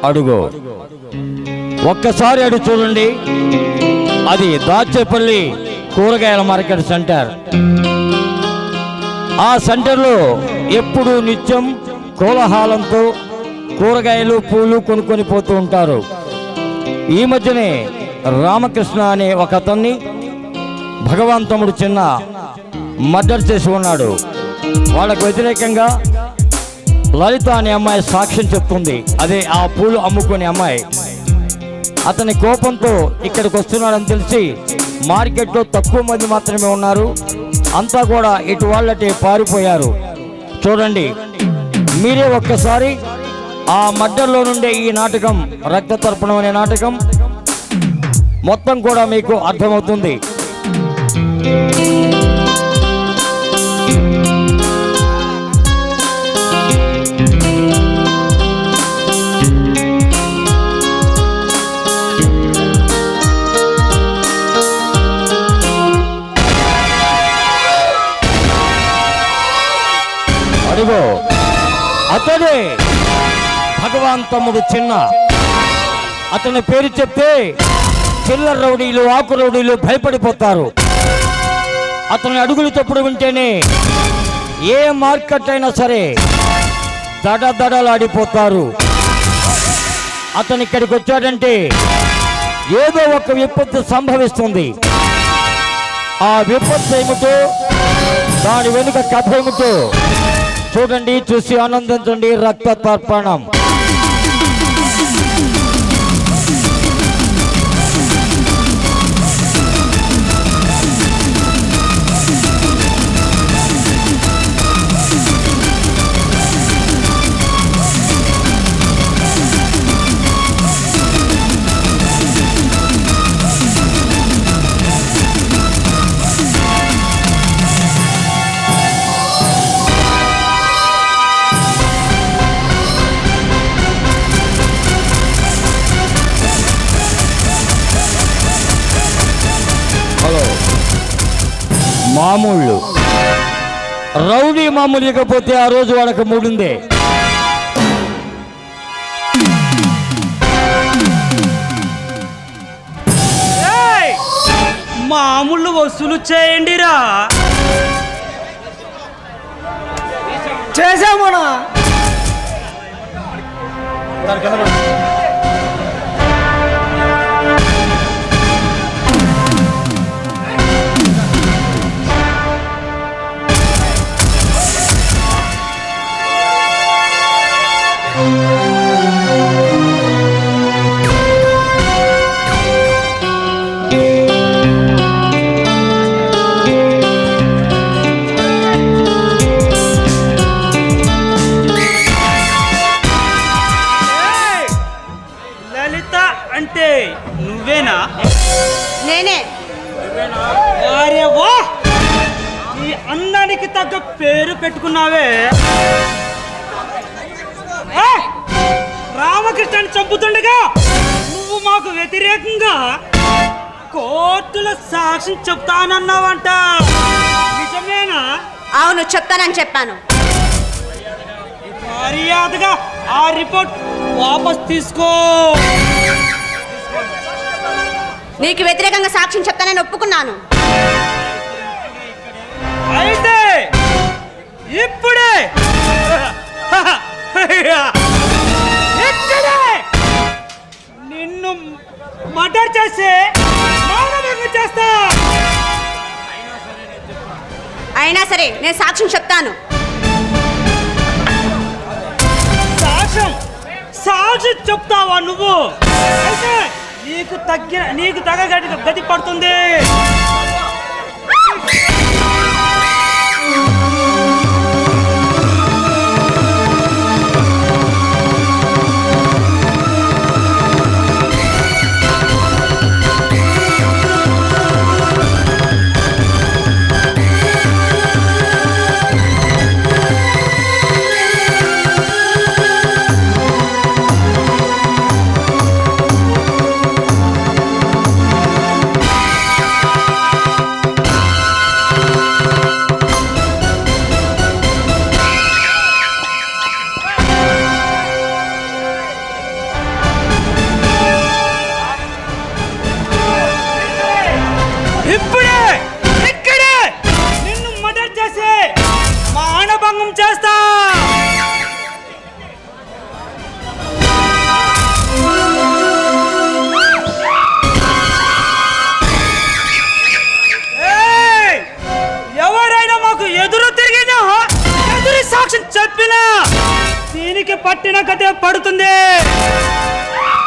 అడుగు ఒక్కసారి అడుగు చూడండి అది దాచేపల్లి కూరగాయల మార్కెట్ సెంటర్ ఆ సెంటర్లో ఎప్పుడు నిత్యం కోలాహలంతో కూరగాయలు పూలు కొనుక్కొని పోతూ ఉంటారు ఈ మధ్యనే రామకృష్ణ అనే ఒక అతన్ని భగవాన్ తమ్ముడు చిన్న మర్డర్ చేసి ఉన్నాడు వాళ్ళకు వ్యతిరేకంగా లలిత అనే అమ్మాయి సాక్ష్యం చెప్తుంది అదే ఆ పూలు అమ్ముకునే అమ్మాయి అతని కోపంతో ఇక్కడికి వస్తున్నాడని తెలిసి మార్కెట్లో తక్కువ మంది మాత్రమే ఉన్నారు అంతా కూడా ఇటు వాళ్ళటే పారిపోయారు చూడండి మీరే ఒక్కసారి ఆ మడ్డల్లో నుండే ఈ నాటకం రక్త తర్పణం అనే నాటకం మొత్తం కూడా మీకు అర్థమవుతుంది అడుగో అతడే భగవాన్ తమ్ముడు చిన్న అతని పేరు చెప్తే చిల్లర రౌడీలు ఆకు రౌడీలు భయపడిపోతారు అతని అడుగులు తప్పుడు వింటేనే ఏ మార్కెట్ అయినా సరే దడదడలాడిపోతారు అతను ఇక్కడికి వచ్చాడంటే ఏదో ఒక విపత్తు సంభవిస్తుంది ఆ విపత్తు ఏమిటో దాని వెనుక కథ ఏమిటో చూడండి చూసి ఆనందించండి రక్త తర్పణం హలో మామూళ్ళు రౌడీ మామూలు ఇకపోతే ఆ రోజు వాళ్ళకి మూడుందే ఏయ్! మామూలు వసూలు చేయండిరా చేసామనా ఏయ్! లలిత అంటే నువ్వేనా నేనే అరే వా ఈ అందానికి తగ్గ పేరు పెట్టుకున్నావే ఏయ్! రామకృష్ణని చంపుతుండగా నువ్వు మాకు వ్యతిరేకంగా కోర్టులో సాక్ష్యం చెప్తానన్నావంట నిజమేనా అవును చెప్తానని చెప్పాను మర్యాదగా ఆ రిపోర్ట్ వాపస్ తీసుకో నీకు వ్యతిరేకంగా సాక్ష్యం చెప్తానని ఒప్పుకున్నాను అయితే ఇప్పుడే ఇక్కడే నిన్ను మర్డర్ చేసి మానవంగా చేస్తా అయినా సరే నేను సాక్ష్యం చెప్తాను సాక్ష్యం సాక్షి చెప్తావా నువ్వు అయితే నీకు తగ్గిన నీకు తగ గది గది పడుతుంది దీనికి పట్టిన కథే పడుతుంది